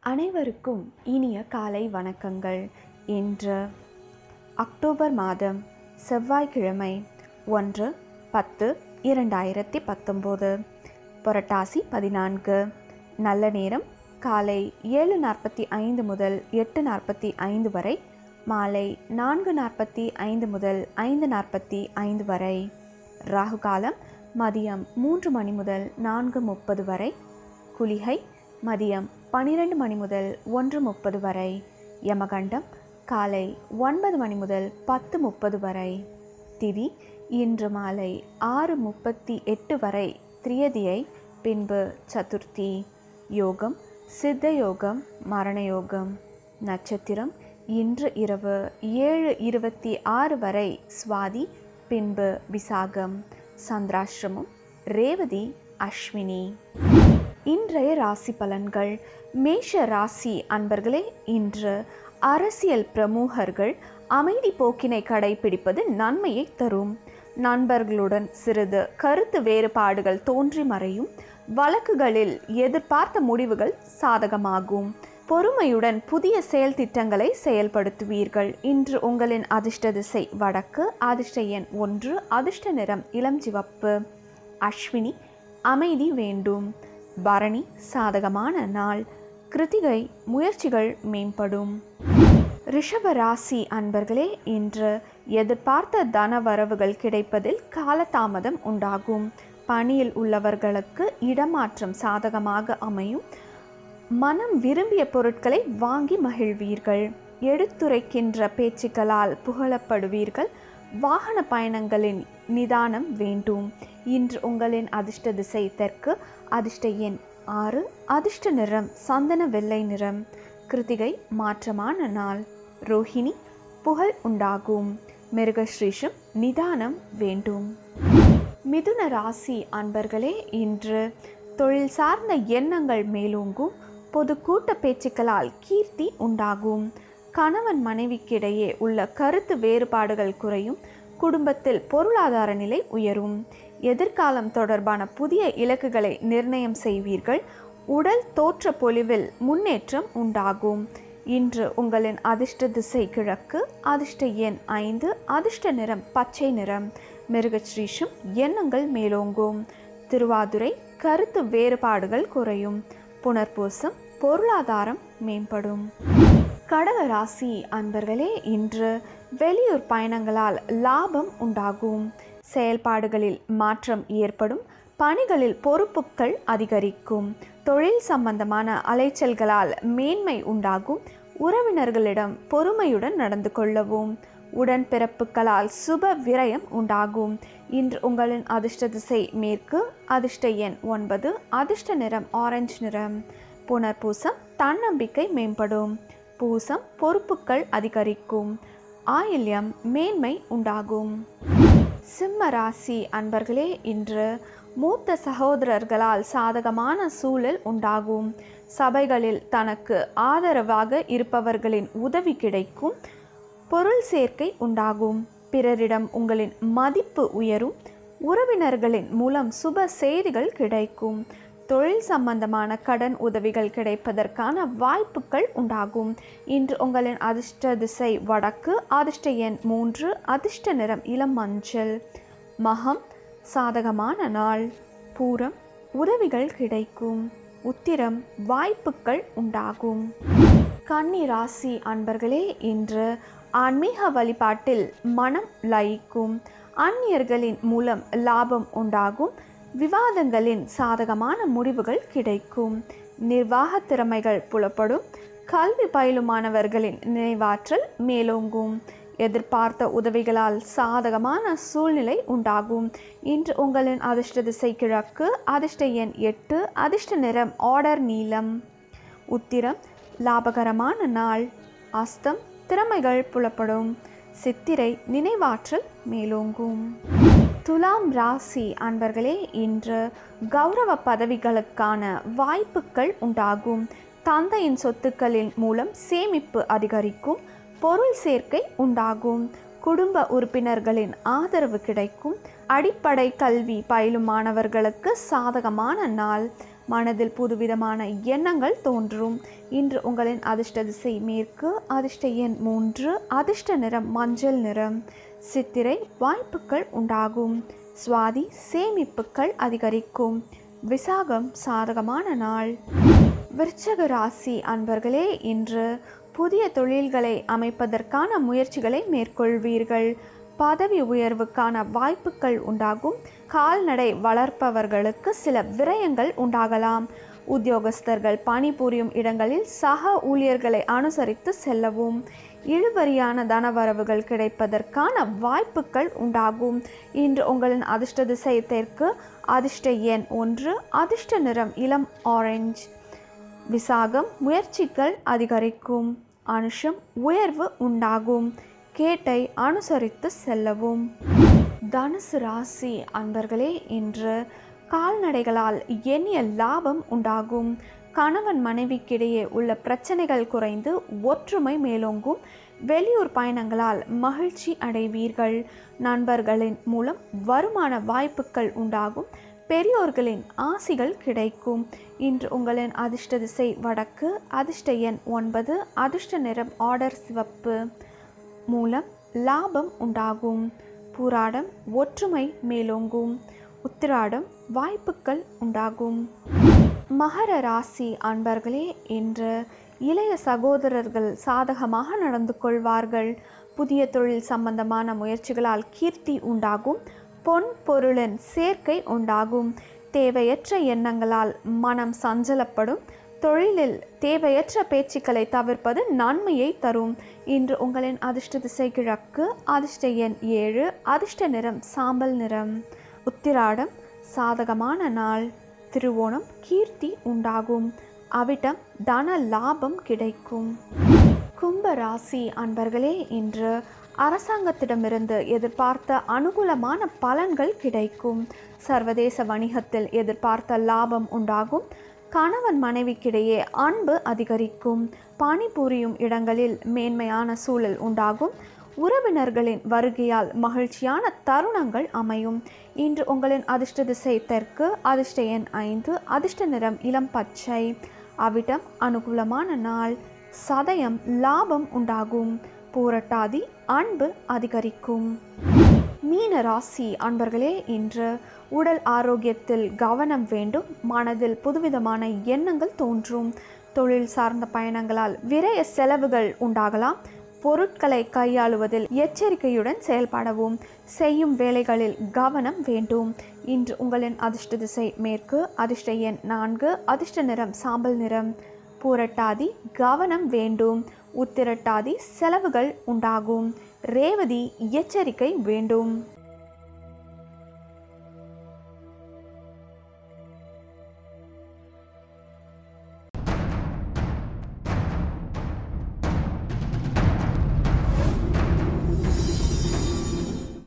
அனைவருக்கும் இனிய காலை வணக்கங்கள் இன்று அக்டோபர் மாதம் செவ்வாய்க்கிழமை ஒன்று பத்து இரண்டாயிரத்தி பத்தொம்போது புரட்டாசி பதினான்கு நல்ல நேரம் காலை ஏழு நாற்பத்தி ஐந்து முதல் எட்டு நாற்பத்தி ஐந்து வரை மாலை நான்கு நாற்பத்தி ஐந்து முதல் ஐந்து நாற்பத்தி ஐந்து வரை ராகு காலம் மதியம் மூன்று மணி முதல் நான்கு முப்பது வரை குளிகை மதியம் பன்னிரண்டு மணி முதல் ஒன்று முப்பது வரை யமகண்டம் காலை ஒன்பது மணி முதல் பத்து முப்பது வரை திதி இன்று மாலை ஆறு முப்பத்தி எட்டு வரை திரியதியை பின்பு சதுர்த்தி யோகம் சித்த யோகம் மரண யோகம் நட்சத்திரம் இன்று இரவு ஏழு இருபத்தி ஆறு வரை சுவாதி பின்பு விசாகம் சந்திராஷ்டிரமம் ரேவதி அஸ்வினி இன்றைய ராசி பலன்கள் மேஷ ராசி அன்பர்களே இன்று அரசியல் பிரமுகர்கள் அமைதி போக்கினை கடைபிடிப்பது நன்மையை தரும் நண்பர்களுடன் சிறிது கருத்து வேறுபாடுகள் தோன்றி மறையும் வழக்குகளில் எதிர்பார்த்த முடிவுகள் சாதகமாகும் பொறுமையுடன் புதிய செயல் திட்டங்களை செயல்படுத்துவீர்கள் இன்று உங்களின் அதிர்ஷ்ட திசை வடக்கு அதிர்ஷ்ட எண் ஒன்று அதிர்ஷ்ட நிறம் இளம் சிவப்பு அஸ்வினி அமைதி வேண்டும் பரணி சாதகமான நாள் கிருத்திகை முயற்சிகள் மேம்படும் ரிஷப ராசி அன்பர்களே இன்று எதிர்பார்த்த தன வரவுகள் கிடைப்பதில் காலதாமதம் உண்டாகும் பணியில் உள்ளவர்களுக்கு இடமாற்றம் சாதகமாக அமையும் மனம் விரும்பிய பொருட்களை வாங்கி மகிழ்வீர்கள் எடுத்துரைக்கின்ற பேச்சுக்களால் புகழப்படுவீர்கள் வாகன பயணங்களின் நிதானம் வேண்டும் இன்று உங்களின் அதிர்ஷ்ட திசை தெற்கு அதிர்ஷ்ட எண் ஆறு அதிர்ஷ்ட நிறம் சந்தன வெள்ளை நிறம் கிருத்திகை மாற்றமான நாள் ரோஹிணி புகழ் உண்டாகும் மிருகஸ்ரீஷம் நிதானம் வேண்டும் மிதுன ராசி அன்பர்களே இன்று தொழில் சார்ந்த எண்ணங்கள் மேலோங்கும் பொது கூட்ட பேச்சுக்களால் கீர்த்தி உண்டாகும் கணவன் மனைவிக்கிடையே உள்ள கருத்து வேறுபாடுகள் குறையும் குடும்பத்தில் பொருளாதார நிலை உயரும் எதிர்காலம் தொடர்பான புதிய இலக்குகளை நிர்ணயம் செய்வீர்கள் உடல் தோற்ற பொலிவில் முன்னேற்றம் உண்டாகும் இன்று உங்களின் அதிர்ஷ்ட திசை கிழக்கு அதிர்ஷ்ட எண் ஐந்து அதிர்ஷ்ட நிறம் பச்சை நிறம் மிருகஸ்ரீஷம் எண்ணங்கள் மேலோங்கும் திருவாதுரை கருத்து வேறுபாடுகள் குறையும் புனர்பூசம் பொருளாதாரம் மேம்படும் கடக ராசி அன்பர்களே இன்று வெளியூர் பயணங்களால் லாபம் உண்டாகும் செயல்பாடுகளில் மாற்றம் ஏற்படும் பணிகளில் பொறுப்புகள் அதிகரிக்கும் தொழில் சம்பந்தமான அலைச்சல்களால் மேன்மை உண்டாகும் உறவினர்களிடம் பொறுமையுடன் நடந்து கொள்ளவும் உடன்பிறப்புகளால் சுப விரயம் உண்டாகும் இன்று உங்களின் அதிர்ஷ்ட திசை மேற்கு அதிர்ஷ்ட எண் ஒன்பது அதிர்ஷ்ட நிறம் ஆரஞ்சு நிறம் புனர்பூசம் தன்னம்பிக்கை மேம்படும் பூசம் பொறுப்புகள் அதிகரிக்கும் ஆயில்யம் மேன்மை உண்டாகும் சிம்ம ராசி அன்பர்களே இன்று மூத்த சகோதரர்களால் சாதகமான சூழல் உண்டாகும் சபைகளில் தனக்கு ஆதரவாக இருப்பவர்களின் உதவி கிடைக்கும் பொருள் சேர்க்கை உண்டாகும் பிறரிடம் உங்களின் மதிப்பு உயரும் உறவினர்களின் மூலம் சுப செய்திகள் கிடைக்கும் தொழில் சம்பந்தமான கடன் உதவிகள் கிடைப்பதற்கான வாய்ப்புகள் உண்டாகும் இன்று உங்களின் அதிர்ஷ்ட திசை வடக்கு அதிர்ஷ்ட எண் மூன்று அதிர்ஷ்ட நிறம் இளம் மஞ்சள் மகம் சாதகமான நாள் பூரம் உதவிகள் கிடைக்கும் உத்திரம் வாய்ப்புகள் உண்டாகும் கன்னி ராசி அன்பர்களே இன்று ஆன்மீக வழிபாட்டில் மனம் லயிக்கும் அந்நியர்களின் மூலம் லாபம் உண்டாகும் விவாதங்களின் சாதகமான முடிவுகள் கிடைக்கும் நிர்வாக திறமைகள் புலப்படும் கல்வி பயிலும் மாணவர்களின் நினைவாற்றல் மேலோங்கும் எதிர்பார்த்த உதவிகளால் சாதகமான சூழ்நிலை உண்டாகும் இன்று உங்களின் அதிர்ஷ்ட திசை கிழக்கு அதிர்ஷ்ட எண் எட்டு அதிர்ஷ்ட நிறம் ஆர்டர் நீளம் உத்திரம் லாபகரமான நாள் அஸ்தம் திறமைகள் புலப்படும் சித்திரை நினைவாற்றல் மேலோங்கும் துலாம் ராசி அன்பர்களே இன்று கௌரவ பதவிகளுக்கான வாய்ப்புகள் உண்டாகும் தந்தையின் சொத்துக்களின் மூலம் சேமிப்பு அதிகரிக்கும் பொருள் சேர்க்கை உண்டாகும் குடும்ப உறுப்பினர்களின் ஆதரவு கிடைக்கும் அடிப்படை கல்வி பயிலும் மாணவர்களுக்கு சாதகமான நாள் மனதில் புதுவிதமான எண்ணங்கள் தோன்றும் இன்று உங்களின் அதிர்ஷ்ட திசை மேற்கு அதிர்ஷ்ட எண் மூன்று அதிர்ஷ்ட நிறம் மஞ்சள் நிறம் சித்திரை வாய்ப்புகள் உண்டாகும் சுவாதி சேமிப்புகள் அதிகரிக்கும் விசாகம் சாதகமான நாள் விருச்சக ராசி அன்பர்களே இன்று புதிய தொழில்களை அமைப்பதற்கான முயற்சிகளை மேற்கொள்வீர்கள் பதவி உயர்வுக்கான வாய்ப்புகள் உண்டாகும் கால்நடை வளர்ப்பவர்களுக்கு சில விரயங்கள் உண்டாகலாம் உத்தியோகஸ்தர்கள் பணிபுரியும் இடங்களில் சக ஊழியர்களை அனுசரித்து செல்லவும் இழுபறியான தனவரவுகள் கிடைப்பதற்கான வாய்ப்புகள் உண்டாகும் இன்று உங்களின் அதிர்ஷ்ட திசை தெற்கு அதிர்ஷ்ட எண் ஒன்று அதிர்ஷ்ட நிறம் இளம் ஆரஞ்சு விசாகம் முயற்சிகள் அதிகரிக்கும் அனுஷம் உயர்வு உண்டாகும் கேட்டை அனுசரித்து செல்லவும் தனுசு ராசி அன்பர்களே இன்று கால்நடைகளால் எண்ணிய லாபம் உண்டாகும் கணவன் மனைவிக்கிடையே உள்ள பிரச்சனைகள் குறைந்து ஒற்றுமை மேலோங்கும் வெளியூர் பயணங்களால் மகிழ்ச்சி அடைவீர்கள் நண்பர்களின் மூலம் வருமான வாய்ப்புகள் உண்டாகும் பெரியோர்களின் ஆசிகள் கிடைக்கும் இன்று உங்களின் அதிர்ஷ்ட திசை வடக்கு அதிர்ஷ்ட எண் ஒன்பது அதிர்ஷ்ட நிறம் ஆர்டர் சிவப்பு மூலம் லாபம் உண்டாகும் பூராடம் ஒற்றுமை மேலோங்கும் உத்திராடம் வாய்ப்புகள் உண்டாகும் மகர ராசி அன்பர்களே இன்று இளைய சகோதரர்கள் சாதகமாக நடந்து கொள்வார்கள் புதிய தொழில் சம்பந்தமான முயற்சிகளால் கீர்த்தி உண்டாகும் பொன் பொருளின் சேர்க்கை உண்டாகும் தேவையற்ற எண்ணங்களால் மனம் சஞ்சலப்படும் தொழிலில் தேவையற்ற பேச்சுக்களை தவிர்ப்பது நன்மையை தரும் இன்று உங்களின் அதிர்ஷ்ட திசை கிழக்கு அதிர்ஷ்ட எண் ஏழு அதிர்ஷ்ட நிறம் சாம்பல் நிறம் உத்திராடம் சாதகமான நாள் திருவோணம் கீர்த்தி உண்டாகும் அவிட்டம் தன லாபம் கிடைக்கும் கும்ப ராசி அன்பர்களே இன்று அரசாங்கத்திடமிருந்து எதிர்பார்த்த அனுகூலமான பலன்கள் கிடைக்கும் சர்வதேச வணிகத்தில் எதிர்பார்த்த லாபம் உண்டாகும் கணவன் மனைவிக்கிடையே அன்பு அதிகரிக்கும் பணிபுரியும் இடங்களில் மேன்மையான சூழல் உண்டாகும் உறவினர்களின் வருகையால் மகிழ்ச்சியான தருணங்கள் அமையும் இன்று உங்களின் அதிர்ஷ்ட திசை தெற்கு அதிர்ஷ்ட எண் ஐந்து அதிர்ஷ்ட நிறம் இளம் பச்சை அவிட்டம் அனுகூலமான நாள் சதயம் லாபம் உண்டாகும் பூரட்டாதி அன்பு அதிகரிக்கும் மீன ராசி அன்பர்களே இன்று உடல் ஆரோக்கியத்தில் கவனம் வேண்டும் மனதில் புதுவிதமான எண்ணங்கள் தோன்றும் தொழில் சார்ந்த பயணங்களால் விரய செலவுகள் உண்டாகலாம் பொருட்களை கையாளுவதில் எச்சரிக்கையுடன் செயல்படவும் செய்யும் வேலைகளில் கவனம் வேண்டும் இன்று உங்களின் அதிர்ஷ்ட திசை மேற்கு அதிர்ஷ்ட எண் நான்கு அதிர்ஷ்ட நிறம் சாம்பல் நிறம் பூரட்டாதி கவனம் வேண்டும் உத்திரட்டாதி செலவுகள் உண்டாகும் ரேவதி எச்சரிக்கை வேண்டும்